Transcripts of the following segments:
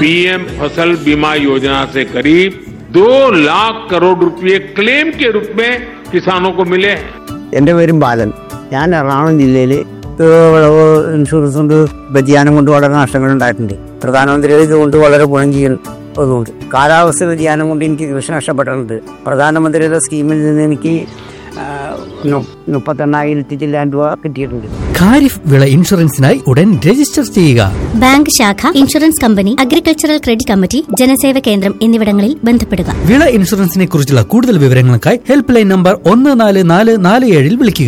PM फसल बीमा योजना से करीब दो लाख करोड़ रुपए क्लेम के रूप में किसानों को मिले हैं എൻ്റെ പേരും ബാലൻ ഞാൻ എറണാകുളം ജില്ലയിൽ വിളവ് ഇൻഷുറൻസ് കൊണ്ട് വ്യതിയാനം കൊണ്ട് വളരെ നഷ്ടങ്ങൾ ഉണ്ടായിട്ടുണ്ട് പ്രധാനമന്ത്രി ഇതുകൊണ്ട് വളരെ ഗുണം ചെയ്യുന്നുണ്ട് കാലാവസ്ഥ വ്യതിയാനം കൊണ്ട് എനിക്ക് കൃഷി നഷ്ടപ്പെട്ടിട്ടുണ്ട് പ്രധാനമന്ത്രിയുടെ സ്കീമിൽ നിന്ന് എനിക്ക് ആ, നു- മുപ്പത്തെണ്ണായിരത്തി ചില്ലാൻ രൂപ കിട്ടിയിട്ടുണ്ട് ഖാരിഫ് വിള ഇൻഷുറൻസിനായി ഉടൻ രജിസ്റ്റർ ചെയ്യുക ബാങ്ക് ശാഖ insurance company agricultural credit committee ജനസേവ കേന്ദ്രം എന്നിവിടങ്ങളിൽ ബന്ധപ്പെടുക വിള ഇൻഷുറൻസിനെ കുറിച്ചുള്ള കൂടുതൽ വിവരങ്ങൾക്കായി ഹെൽപ്പ് ലൈൻ നമ്പർ ഒന്ന് നാല് നാല് നാല് ഏഴിൽ വിളിക്കുക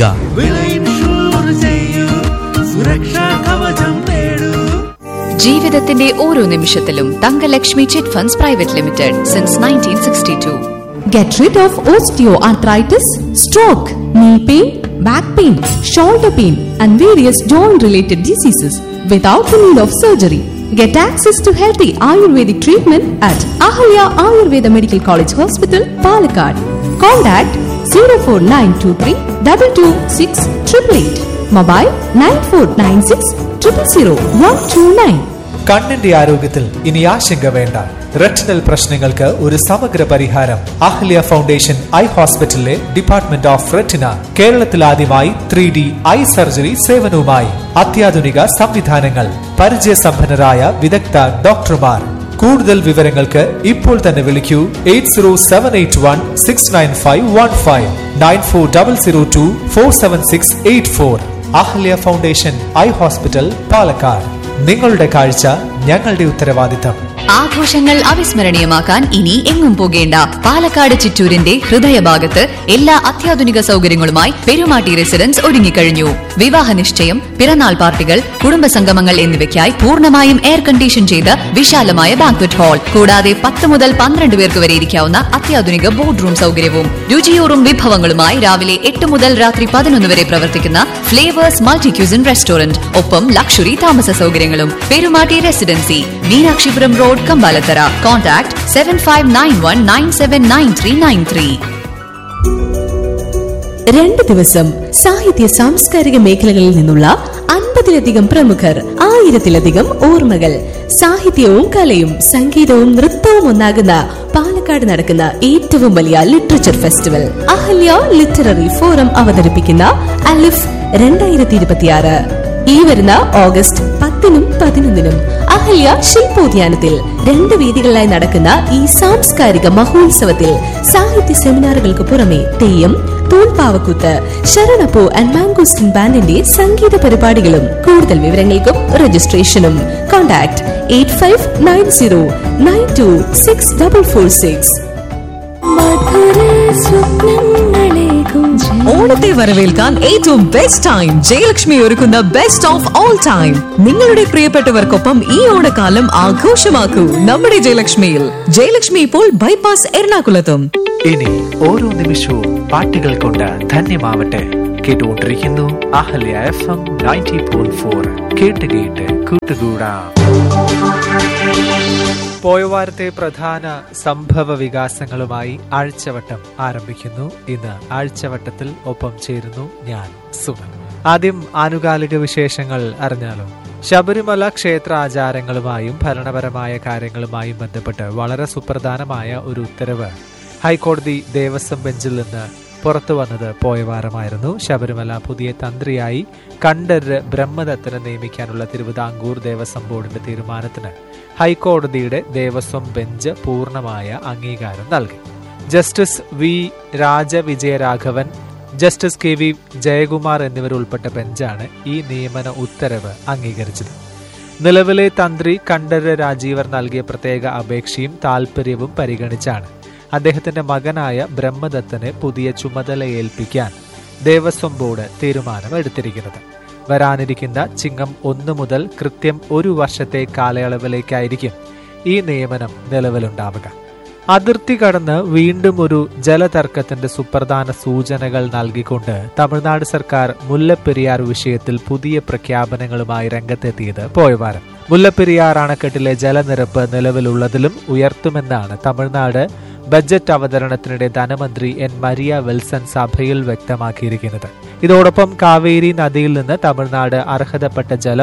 ജീവിതത്തിന്റെ ഓരോ നിമിഷത്തിലും Thangalakshmi chit funds private limited since nineteen sixty two Get rid of osteoarthritis, stroke, knee pain, back pain, shoulder pain, and various joint related diseases without the need of surgery. Get access to healthy Ayurvedic treatment at Ahalya Ayurveda Medical College Hospital, Palakkad. Contact 04923 226 888. Mobile 9496 000 129. കണ്ണിന്റെ ആരോഗ്യത്തിൽ ഇനി ആശങ്ക വേണ്ട retinal പ്രശ്നങ്ങൾക്ക് ഒരു സമഗ്ര പരിഹാരം Ahalya foundation eye ഹോസ്പിറ്റലിലെ ഡിപ്പാർട്ട്മെന്റ് ഓഫ് റെറ്റിന കേരളത്തിൽ ആദ്യമായി ത്രീ ഡി ഐ സർജറി സേവനവുമായി അത്യാധുനിക സംവിധാനങ്ങൾ പരിചയസമ്പന്നരായ വിദഗ്ധ ഡോക്ടർമാർ കൂടുതൽ വിവരങ്ങൾക്ക് ഇപ്പോൾ തന്നെ വിളിക്കൂ eight zero seven eight one six nine five one five nine four double zero two four seven six eight four Ahalya foundation eye hospital Palakkad നിങ്ങളുടെ കാഴ്ച ഞങ്ങളുടെ ഉത്തരവാദിത്തം ആഘോഷങ്ങൾ അവിസ്മരണീയമാക്കാൻ ഇനി എങ്ങും പോകേണ്ട പാലക്കാട് ചിറ്റൂരിന്റെ ഹൃദയഭാഗത്ത് എല്ലാ അത്യാധുനിക സൗകര്യങ്ങളുമായി പെരുമാട്ടി റെസിഡൻസ് ഒരുങ്ങിക്കഴിഞ്ഞു വിവാഹ നിശ്ചയം പിറന്നാൾ പാർട്ടികൾ കുടുംബസംഗമങ്ങൾ എന്നിവയ്ക്കായി പൂർണ്ണമായും എയർ കണ്ടീഷൻ ചെയ്ത വിശാലമായ ബാങ്ക്വറ്റ് ഹാൾ കൂടാതെ പത്ത് മുതൽ പന്ത്രണ്ട് പേർക്ക് വരെ ഇരിക്കാവുന്ന അത്യാധുനിക ബോർഡ് റൂം സൗകര്യവും രുചിയൂറും വിഭവങ്ങളുമായി രാവിലെ എട്ട് മുതൽ രാത്രി പതിനൊന്ന് വരെ പ്രവർത്തിക്കുന്ന ഫ്ലേവേഴ്സ് മൾട്ടി ക്യൂസിൻ റെസ്റ്റോറന്റ് ഒപ്പം ലക്ഷറി താമസ സൗകര്യങ്ങളും Perumatty residency Meenakshipuram road Kambalathara contact seven five nine one nine seven nine three nine three രണ്ട് ദിവസം സാഹിത്യ സാംസ്കാരിക മേഖലകളിൽ നിന്നുള്ള അൻപതിലധികം പ്രമുഖർ ആയിരത്തിലധികം ഓർമ്മകൾ സാഹിത്യവും കലയും സംഗീതവും നൃത്തവും ഒന്നാകുന്ന പാലക്കാട് നടക്കുന്ന ഏറ്റവും വലിയ literature festival Ahalya literary forum അവതരിപ്പിക്കുന്ന അലിഫ് രണ്ടായിരത്തി ഇരുപത്തിയാറ് ഈ വരുന്ന ഓഗസ്റ്റ് പത്തിനും പതിനൊന്നിനും അഹല്യ ശില്പോദ്യാനത്തിൽ രണ്ട് വേദികളിലായി നടക്കുന്ന ഈ സാംസ്കാരിക മഹോത്സവത്തിൽ സാഹിത്യ സെമിനാറുകൾക്ക് പുറമെ തെയ്യം തൂൺപാവക്കൂത്ത് ശരണപ്പൂ ആൻഡ് മാംഗോസ്റ്റിൻ ബാൻഡിന്റെ സംഗീത പരിപാടികളും കൂടുതൽ വിവരങ്ങൾക്കും രജിസ്ട്രേഷനും contact eight five nine zero nine two six double four six ഓണത്തെ വരവേൽക്കാൻ ഏറ്റവും ബെസ്റ്റ് ടൈം ജയലക്ഷ്മി ഒരുക്കുന്ന ബെസ്റ്റ് ഓഫ് ഓൾ ടൈം നിങ്ങളുടെ പ്രിയപ്പെട്ടവർക്കൊപ്പം ഈ ഓണക്കാലം ആഘോഷമാക്കൂ നമ്മുടെ ജയലക്ഷ്മിയിൽ ജയലക്ഷ്മി ഇപ്പോൾ ബൈപ്പാസ് എറണാകുളത്തും ഇനി ഓരോ നിമിഷവും പാട്ടുകൾ കൊണ്ട് ധന്യമാവട്ടെ കേട്ടുകൊണ്ടിരിക്കുന്നു Ahalya F M ninety point four കേട്ട് കേട്ട് കൂട്ടുകൂടാം പോയ വാരത്തെ പ്രധാന സംഭവ വികാസങ്ങളുമായി ആഴ്ചവട്ടം ആരംഭിക്കുന്നു ഇന്ന് ആഴ്ചവട്ടത്തിൽ ഒപ്പം ചേരുന്നു ഞാൻ സുമൻ ആദ്യം ആനുകാലിക വിശേഷങ്ങൾ അറിഞ്ഞാലോ ശബരിമല ക്ഷേത്ര ആചാരങ്ങളുമായും ഭരണപരമായ കാര്യങ്ങളുമായും ബന്ധപ്പെട്ട് വളരെ സുപ്രധാനമായ ഒരു ഉത്തരവ് ഹൈക്കോടതി ദേവസ്വം ബെഞ്ചിൽ നിന്ന് പുറത്തു വന്നത് പോയ വാരമായിരുന്നു ശബരിമല പുതിയ തന്ത്രിയായി കണ്ഠര് ബ്രഹ്മദത്തനെ നിയമിക്കാനുള്ള തിരുവിതാംകൂർ ദേവസ്വം ബോർഡിന്റെ തീരുമാനത്തിന് ഹൈക്കോടതിയുടെ ദേവസ്വം ബെഞ്ച് പൂർണ്ണമായ അംഗീകാരം നൽകി justice V Rajavijayaraghavan justice K V Jayakumar എന്നിവരുൾപ്പെട്ട ബെഞ്ചാണ് ഈ നിയമന ഉത്തരവ് അംഗീകരിച്ചത് നിലവിലെ തന്ത്രി കണ്ഠര് രാജീവർ നൽകിയ പ്രത്യേക അപേക്ഷയും താൽപര്യവും പരിഗണിച്ചാണ് അദ്ദേഹത്തിന്റെ മകനായ ബ്രഹ്മദത്തനെ പുതിയ ചുമതല ഏൽപ്പിക്കാൻ ദേവസ്വം ബോർഡ് തീരുമാനമെടുത്തിരിക്കുന്നത് വരാനിരിക്കുന്ന ചിങ്ങം ഒന്ന് മുതൽ കൃത്യം ഒരു വർഷത്തെ കാലയളവിലേക്കായിരിക്കും ഈ നിയമനം നിലവിലുണ്ടാവുക അതിർത്തി കടന്ന് വീണ്ടും ഒരു ജലതർക്കത്തിന്റെ സുപ്രധാന സൂചനകൾ നൽകിക്കൊണ്ട് തമിഴ്നാട് സർക്കാർ മുല്ലപ്പെരിയാർ വിഷയത്തിൽ പുതിയ പ്രഖ്യാപനങ്ങളുമായി രംഗത്തെത്തിയത് പോയവാരം മുല്ലപ്പെരിയാർ അണക്കെട്ടിലെ ജലനിരപ്പ് നിലവിലുള്ളതിലും ഉയർത്തുമെന്നാണ് തമിഴ്നാട് ബജറ്റ് അവതരണത്തിനിടെ ധനമന്ത്രി എൻ മരിയ വിൽസൺ സഭയിൽ വ്യക്തമാക്കിയിരിക്കുന്നത് ഇതോടൊപ്പം കാവേരി നദിയിൽ നിന്ന് തമിഴ്നാട് അർഹതപ്പെട്ട ജലം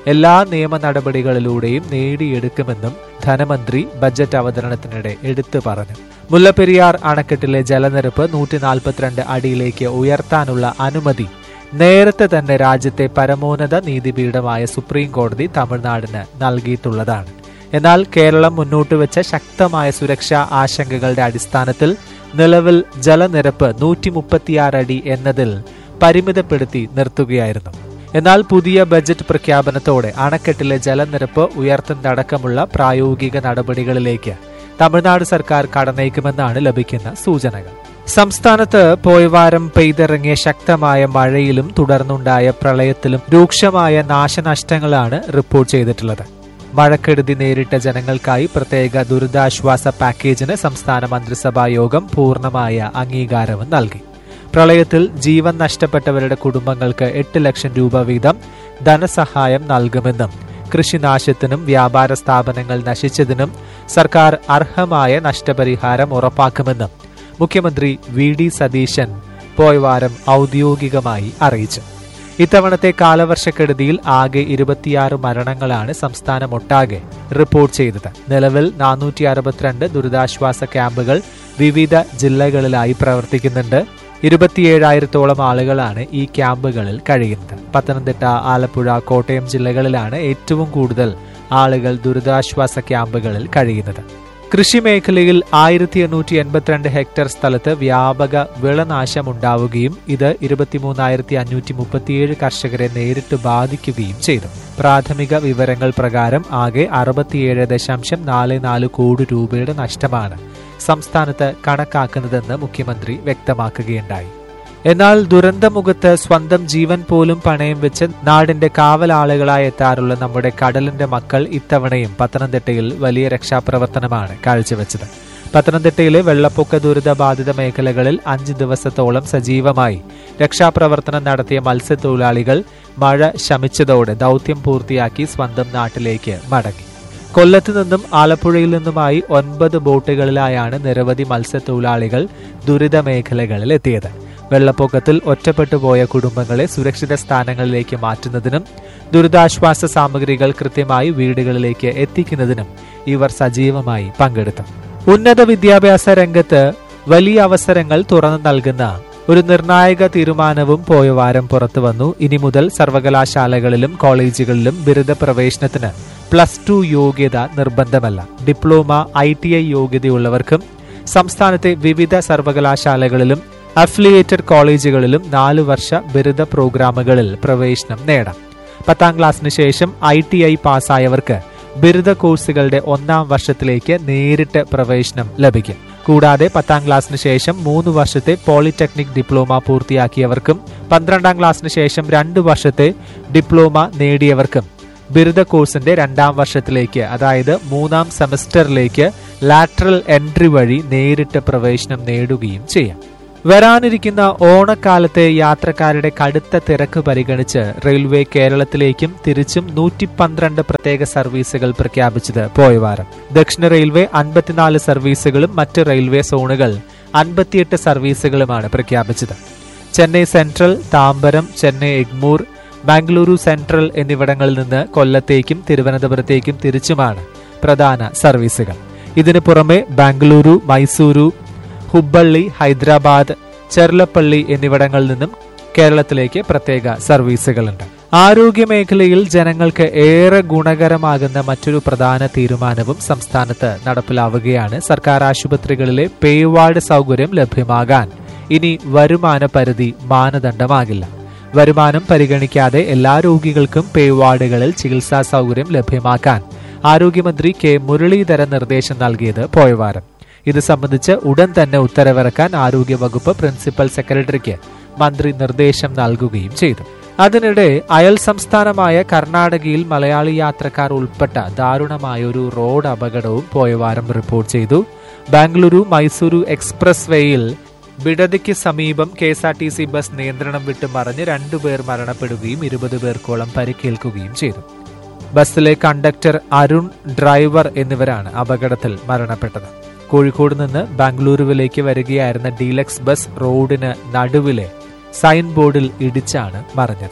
എല്ലാ നിയമ നടപടികളിലൂടെയും നേടിയെടുക്കുമെന്നും ധനമന്ത്രി ബജറ്റ് അവതരണത്തിനിടെ എടുത്തു പറഞ്ഞു മുല്ലപ്പെരിയാർ അണക്കെട്ടിലെ ജലനിരപ്പ് നൂറ്റി നാൽപ്പത്തിരണ്ട് അടിയിലേക്ക് ഉയർത്താനുള്ള അനുമതി നേരത്തെ തന്നെ രാജ്യത്തെ പരമോന്നത നീതിപീഠമായ സുപ്രീം കോടതി തമിഴ്നാടിന് നൽകിയിട്ടുള്ളതാണ് എന്നാൽ കേരളം മുന്നോട്ട് വെച്ച ശക്തമായ സുരക്ഷാ ആശങ്കകളുടെ അടിസ്ഥാനത്തിൽ നിലവിൽ ജലനിരപ്പ് നൂറ്റി മുപ്പത്തിയാറ് അടി എന്നതിൽ പരിമിതപ്പെടുത്തി നിർത്തുകയായിരുന്നു എന്നാൽ പുതിയ ബജറ്റ് പ്രഖ്യാപനത്തോടെ അണക്കെട്ടിലെ ജലനിരപ്പ് ഉയർത്തുന്നതടക്കമുള്ള പ്രായോഗിക നടപടികളിലേക്ക് തമിഴ്നാട് സർക്കാർ കടന്നേക്കുമെന്നാണ് ലഭിക്കുന്ന സൂചനകൾ സംസ്ഥാനത്ത് പോയവാരം പെയ്തിറങ്ങിയ ശക്തമായ മഴയിലും തുടർന്നുണ്ടായ പ്രളയത്തിലും രൂക്ഷമായ നാശനഷ്ടങ്ങളാണ് റിപ്പോർട്ട് ചെയ്തിട്ടുള്ളത് മഴക്കെടുതി നേരിട്ട ജനങ്ങൾക്കായി പ്രത്യേക ദുരിതാശ്വാസ പാക്കേജിന് സംസ്ഥാന മന്ത്രിസഭാ യോഗം പൂർണ്ണമായ അംഗീകാരവും നൽകി പ്രളയത്തിൽ ജീവൻ നഷ്ടപ്പെട്ടവരുടെ കുടുംബങ്ങൾക്ക് എട്ട് ലക്ഷം രൂപ വീതം ധനസഹായം നൽകുമെന്നും കൃഷിനാശത്തിനും വ്യാപാര സ്ഥാപനങ്ങൾ നശിച്ചതിനും സർക്കാർ അർഹമായ നഷ്ടപരിഹാരം ഉറപ്പാക്കുമെന്നും മുഖ്യമന്ത്രി വി ഡി സതീശൻ പോയവാരം ഔദ്യോഗികമായി അറിയിച്ചു ഇത്തവണത്തെ കാലവർഷക്കെടുതിയിൽ ആകെ ഇരുപത്തിയാറ് മരണങ്ങളാണ് സംസ്ഥാനമൊട്ടാകെ റിപ്പോർട്ട് ചെയ്തത് നിലവിൽ നാനൂറ്റി അറുപത്തിരണ്ട് ദുരിതാശ്വാസ ക്യാമ്പുകൾ വിവിധ ജില്ലകളിലായി പ്രവർത്തിക്കുന്നുണ്ട് ഇരുപത്തിയേഴായിരത്തോളം ആളുകളാണ് ഈ ക്യാമ്പുകളിൽ കഴിയുന്നത് പത്തനംതിട്ട ആലപ്പുഴ കോട്ടയം ജില്ലകളിലാണ് ഏറ്റവും കൂടുതൽ ആളുകൾ ദുരിതാശ്വാസ ക്യാമ്പുകളിൽ കഴിയുന്നത് കൃഷി മേഖലയിൽ ആയിരത്തി എണ്ണൂറ്റി എൺപത്തിരണ്ട് ഹെക്ടർ സ്ഥലത്ത് വ്യാപക വിളനാശമുണ്ടാവുകയും ഇത് ഇരുപത്തിമൂന്നായിരത്തി അഞ്ഞൂറ്റി മുപ്പത്തിയേഴ് കർഷകരെ നേരിട്ട് ബാധിക്കുകയും ചെയ്തു പ്രാഥമിക വിവരങ്ങൾ പ്രകാരം ആകെ അറുപത്തിയേഴ് ദശാംശം നാല് നാല് കോടി രൂപയുടെ നഷ്ടമാണ് സംസ്ഥാനത്ത് കണക്കാക്കുന്നതെന്ന് മുഖ്യമന്ത്രി വ്യക്തമാക്കുകയുണ്ടായി എന്നാൽ ദുരന്തമുഖത്ത് സ്വന്തം ജീവൻ പോലും പണയം വെച്ച് നാടിന്റെ കാവലാളുകളായി എത്താറുള്ള നമ്മുടെ കടലിന്റെ മക്കൾ ഇത്തവണയും പത്തനംതിട്ടയിൽ വലിയ രക്ഷാപ്രവർത്തനമാണ് കാഴ്ചവെച്ചത് പത്തനംതിട്ടയിലെ വെള്ളപ്പൊക്ക ദുരിതബാധിത മേഖലകളിൽ അഞ്ച് ദിവസത്തോളം സജീവമായി രക്ഷാപ്രവർത്തനം നടത്തിയ മത്സ്യത്തൊഴിലാളികൾ മഴ ശമിച്ചതോടെ ദൗത്യം പൂർത്തിയാക്കി സ്വന്തം നാട്ടിലേക്ക് മടങ്ങി കൊല്ലത്ത് നിന്നും ആലപ്പുഴയിൽ നിന്നുമായി ഒൻപത് ബോട്ടുകളിലായാണ് നിരവധി മത്സ്യത്തൊഴിലാളികൾ ദുരിത മേഖലകളിൽ എത്തിയത് വെള്ളപ്പൊക്കത്തിൽ ഒറ്റപ്പെട്ടു പോയ കുടുംബങ്ങളെ സുരക്ഷിത സ്ഥാനങ്ങളിലേക്ക് മാറ്റുന്നതിനും ദുരിതാശ്വാസ സാമഗ്രികൾ കൃത്യമായി വീടുകളിലേക്ക് എത്തിക്കുന്നതിനും ഇവർ സജീവമായി പങ്കെടുത്തു ഉന്നത വിദ്യാഭ്യാസ രംഗത്ത് വലിയ അവസരങ്ങൾ തുറന്നു നൽകുന്ന ഒരു നിർണായക തീരുമാനവും പോയ വാരം പുറത്തു വന്നു ഇനി മുതൽ സർവകലാശാലകളിലും കോളേജുകളിലും ബിരുദ പ്രവേശനത്തിന് പ്ലസ് ടു യോഗ്യത നിർബന്ധമല്ല ഡിപ്ലോമ ഐ ടി ഐ യോഗ്യതയുള്ളവർക്കും സംസ്ഥാനത്തെ വിവിധ സർവകലാശാലകളിലും അഫിലിയേറ്റഡ് കോളേജുകളിലും നാലു വർഷ ബിരുദ പ്രോഗ്രാമുകളിൽ പ്രവേശനം നേടാം പത്താം ക്ലാസ്സിന് ശേഷം ഐ ടി ഐ പാസ്സായവർക്ക് ബിരുദ കോഴ്സുകളുടെ ഒന്നാം വർഷത്തിലേക്ക് നേരിട്ട് പ്രവേശനം ലഭിക്കും കൂടാതെ പത്താം ക്ലാസ്സിന് ശേഷം മൂന്ന് വർഷത്തെ പോളിടെക്നിക് ഡിപ്ലോമ പൂർത്തിയാക്കിയവർക്കും പന്ത്രണ്ടാം ക്ലാസ്സിന് ശേഷം രണ്ട് വർഷത്തെ ഡിപ്ലോമ നേടിയവർക്കും ബിരുദ കോഴ്സിന്റെ രണ്ടാം വർഷത്തിലേക്ക് അതായത് മൂന്നാം സെമസ്റ്ററിലേക്ക് ലാറ്ററൽ എൻട്രി വഴി നേരിട്ട് പ്രവേശനം നേടുകയും ചെയ്യാം വരാനിരിക്കുന്ന ഓണക്കാലത്തെ യാത്രക്കാരുടെ കടുത്ത തിരക്ക് പരിഗണിച്ച് റെയിൽവേ കേരളത്തിലേക്കും തിരിച്ചും നൂറ്റി പന്ത്രണ്ട് പ്രത്യേക സർവീസുകൾ പ്രഖ്യാപിച്ചത് പോയ വാരം ദക്ഷിണ റെയിൽവേ അൻപത്തിനാല് സർവീസുകളും മറ്റ് റെയിൽവേ സോണുകൾ അൻപത്തിയെട്ട് സർവീസുകളുമാണ് പ്രഖ്യാപിച്ചത് ചെന്നൈ സെൻട്രൽ താമ്പരം ചെന്നൈ എഗ്മൂർ ബാംഗ്ലൂരു സെൻട്രൽ എന്നിവിടങ്ങളിൽ നിന്ന് കൊല്ലത്തേക്കും തിരുവനന്തപുരത്തേക്കും തിരിച്ചുമാണ് പ്രധാന സർവീസുകൾ ഇതിനു പുറമെ ബാംഗ്ലൂരു മൈസൂരു ഹുബ്ബള്ളി ഹൈദരാബാദ് ചെർലപ്പള്ളി എന്നിവിടങ്ങളിൽ നിന്നും കേരളത്തിലേക്ക് പ്രത്യേക സർവീസുകളുണ്ട് ആരോഗ്യ മേഖലയിൽ ജനങ്ങൾക്ക് ഏറെ ഗുണകരമാകുന്ന മറ്റൊരു പ്രധാന തീരുമാനവും സംസ്ഥാനത്ത് നടപ്പിലാവുകയാണ് സർക്കാർ ആശുപത്രികളിലെ പേവാർഡ് സൗകര്യം ലഭ്യമാകാൻ ഇനി വരുമാന പരിധി മാനദണ്ഡമാകില്ല വരുമാനം പരിഗണിക്കാതെ എല്ലാ രോഗികൾക്കും പേവാർഡുകളിൽ ചികിത്സാ സൗകര്യം ലഭ്യമാക്കാൻ ആരോഗ്യമന്ത്രി കെ മുരളീധരൻ നിർദ്ദേശം നൽകിയത് പോയവാരം ഇത് സംബന്ധിച്ച് ഉടൻ തന്നെ ഉത്തരവിറക്കാൻ ആരോഗ്യവകുപ്പ് പ്രിൻസിപ്പൽ സെക്രട്ടറിക്ക് മന്ത്രി നിർദ്ദേശം നൽകുകയും ചെയ്തു അതിനിടെ അയൽ സംസ്ഥാനമായ കർണാടകയിൽ മലയാളി യാത്രക്കാർ ഉൾപ്പെട്ട ദാരുണമായ ഒരു റോഡ് അപകടവും പോയവാരം റിപ്പോർട്ട് ചെയ്തു ബാംഗ്ലൂരു മൈസൂരു എക്സ്പ്രസ് വേയിൽ ബിഡതയ്ക്ക് സമീപം K S R T C bus നിയന്ത്രണം വിട്ട് മറിഞ്ഞ് രണ്ടുപേർ മരണപ്പെടുകയും ഇരുപത് പേർക്കോളം പരിക്കേൽക്കുകയും ചെയ്തു ബസ്സിലെ കണ്ടക്ടർ അരുൺ ഡ്രൈവർ എന്നിവരാണ് അപകടത്തിൽ മരണപ്പെട്ടത് കോഴിക്കോട് നിന്ന് ബാംഗ്ലൂരുവിലേക്ക് വരികയായിരുന്ന ഡീലക്സ് ബസ് റോഡിന് നടുവിലെ സൈൻ ബോർഡിൽ ഇടിച്ചാണ് മറിഞ്ഞത്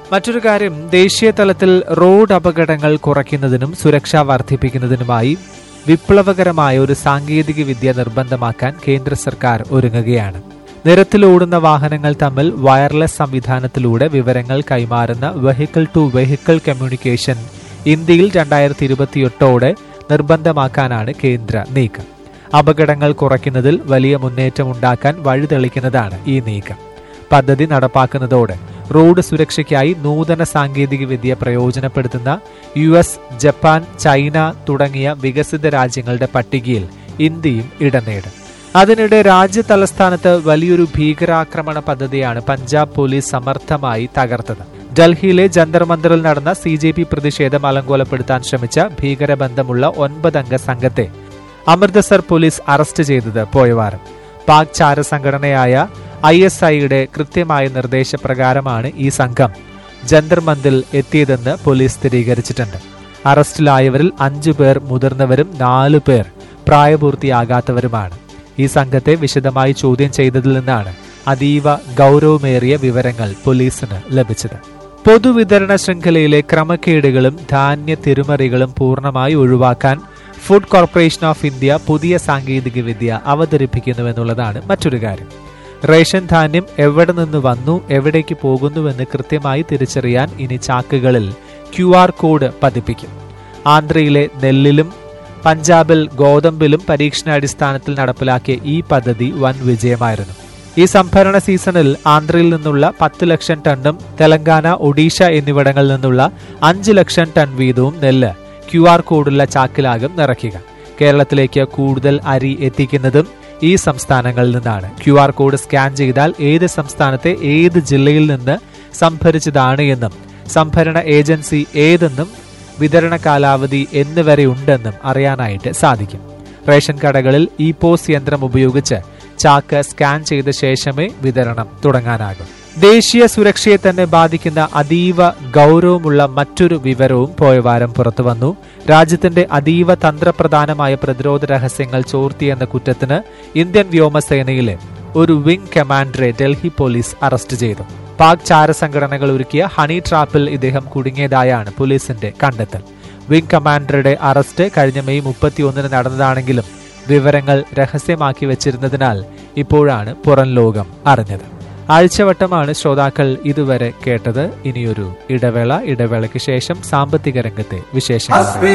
മറ്റൊരു കാര്യം ദേശീയ തലത്തിൽ റോഡ് അപകടങ്ങൾ കുറയ്ക്കുന്നതിനും സുരക്ഷ വർദ്ധിപ്പിക്കുന്നതിനുമായി വിപ്ലവകരമായ ഒരു സാങ്കേതിക വിദ്യ നിർബന്ധമാക്കാൻ കേന്ദ്ര സർക്കാർ ഒരുങ്ങുകയാണ് നിരത്തിലോടുന്ന വാഹനങ്ങൾ തമ്മിൽ വയർലെസ് സംവിധാനത്തിലൂടെ വിവരങ്ങൾ കൈമാറുന്ന വെഹിക്കിൾ ടു വെഹിക്കിൾ കമ്മ്യൂണിക്കേഷൻ ഇന്ത്യയിൽ രണ്ടായിരത്തി ഇരുപത്തിയെട്ടോടെ നിർബന്ധമാക്കാനാണ് കേന്ദ്ര നീക്കം അപകടങ്ങൾ കുറയ്ക്കുന്നതിൽ വലിയ മുന്നേറ്റം ഉണ്ടാക്കാൻ വഴിതെളിക്കുന്നതാണ് ഈ നീക്കം പദ്ധതി നടപ്പാക്കുന്നതോടെ റോഡ് സുരക്ഷയ്ക്കായി നൂതന സാങ്കേതിക വിദ്യ പ്രയോജനപ്പെടുത്തുന്ന യു എസ് ജപ്പാൻ ചൈന തുടങ്ങിയ വികസിത രാജ്യങ്ങളുടെ പട്ടികയിൽ ഇന്ത്യയും ഇടം നേടും അതിനിടെ രാജ്യ തലസ്ഥാനത്ത് വലിയൊരു ഭീകരാക്രമണ പദ്ധതിയാണ് പഞ്ചാബ് പോലീസ് സമർത്ഥമായി തകർത്തത് ഡൽഹിയിലെ ജന്തർ മന്ദറിൽ നടന്ന സി ജെ പി പ്രതിഷേധം അലങ്കോലപ്പെടുത്താൻ ശ്രമിച്ച ഭീകരബന്ധമുള്ള ഒൻപതംഗ സംഘത്തെ അമൃതസർ പോലീസ് അറസ്റ്റ് ചെയ്തത് പോയവാരം പാക് ചാര സംഘടനയായ ഐ എസ് ഐയുടെ കൃത്യമായ നിർദ്ദേശപ്രകാരമാണ് ഈ സംഘം ജന്തർ മന്ദിൽ എത്തിയതെന്ന് പോലീസ് സ്ഥിരീകരിച്ചിട്ടുണ്ട് അറസ്റ്റിലായവരിൽ അഞ്ചു പേർ മുതിർന്നവരും നാലു പേർ പ്രായപൂർത്തിയാകാത്തവരുമാണ് ഈ സംഘത്തെ വിശദമായി ചോദ്യം ചെയ്തതിൽ നിന്നാണ് അതീവ ഗൗരവമേറിയ വിവരങ്ങൾ പോലീസിന് ലഭിച്ചത് പൊതുവിതരണ ശൃംഖലയിലെ ക്രമക്കേടുകളും ധാന്യ തിരുമറികളും പൂർണ്ണമായി ഒഴിവാക്കാൻ ഫുഡ് കോർപ്പറേഷൻ ഓഫ് ഇന്ത്യ പുതിയ സാങ്കേതിക വിദ്യ അവതരിപ്പിക്കുന്നുവെന്നുള്ളതാണ് മറ്റൊരു കാര്യം റേഷൻ ധാന്യം എവിടെ നിന്ന് വന്നു എവിടേക്ക് പോകുന്നുവെന്ന് കൃത്യമായി തിരിച്ചറിയാൻ ഇനി ചാക്കുകളിൽ ക്യു ആർ കോഡ് പതിപ്പിക്കും ആന്ധ്രയിലെ നെല്ലിലും പഞ്ചാബിൽ ഗോതമ്പിലും പരീക്ഷണാടിസ്ഥാനത്തിൽ നടപ്പിലാക്കിയ ഈ പദ്ധതി വൻ വിജയമായിരുന്നു ഈ സംഭരണ സീസണിൽ ആന്ധ്രയിൽ നിന്നുള്ള പത്ത് ലക്ഷം ടണ്ണും തെലങ്കാന ഒഡീഷ എന്നിവിടങ്ങളിൽ നിന്നുള്ള അഞ്ച് ലക്ഷം ടൺ വീതവും നെല്ല് ക്യു ആർ കോഡുള്ള ചാക്കിലാകും നിറയ്ക്കുക കേരളത്തിലേക്ക് കൂടുതൽ അരി എത്തിക്കുന്നതും ഈ സംസ്ഥാനങ്ങളിൽ നിന്നാണ് ക്യു ആർ കോഡ് സ്കാൻ ചെയ്താൽ ഏത് സംസ്ഥാനത്തെ ഏത് ജില്ലയിൽ നിന്ന് സംഭരിച്ചതാണ് എന്നും സംഭരണ ഏജൻസി ഏതെന്നും വിതരണ കാലാവധി എന്നിവരെ ഉണ്ടെന്നും അറിയാനായിട്ട് സാധിക്കും റേഷൻ കടകളിൽ ഇ പോസ് യന്ത്രം ഉപയോഗിച്ച് ചാക്ക് സ്കാൻ ചെയ്ത ശേഷമേ വിതരണം തുടങ്ങാനാകും ദേശീയ സുരക്ഷയെ തന്നെ ബാധിക്കുന്ന അതീവ ഗൗരവമുള്ള മറ്റൊരു വിവരവും പോയ വാരം പുറത്തുവന്നു രാജ്യത്തിന്റെ അതീവ തന്ത്രപ്രധാനമായ പ്രതിരോധ രഹസ്യങ്ങൾ ചോർത്തിയെന്ന കുറ്റത്തിന് ഇന്ത്യൻ വ്യോമസേനയിലെ ഒരു വിംഗ് കമാൻഡറെ ഡൽഹി പോലീസ് അറസ്റ്റ് ചെയ്തു പാക് ചാരസംഘടനകൾ ഒരുക്കിയ ഹണി ട്രാപ്പിൽ ഇദ്ദേഹം കുടുങ്ങിയതായാണ് പോലീസിന്റെ കണ്ടെത്തൽ വിംഗ് കമാൻഡറുടെ അറസ്റ്റ് കഴിഞ്ഞ മെയ് മുപ്പത്തിയൊന്നിന് നടന്നതാണെങ്കിലും വിവരങ്ങൾ രഹസ്യമാക്കി വെച്ചിരുന്നതിനാൽ ഇപ്പോഴാണ് പുറം ലോകം അറിഞ്ഞത് ആഴ്ചവട്ടമാണ് ശ്രോതാക്കൾ ഇതുവരെ കേട്ടത് ഇനിയൊരു ഇടവേള ഇടവേളയ്ക്ക് ശേഷം സാമ്പത്തിക രംഗത്തെ വിശേഷങ്ങൾ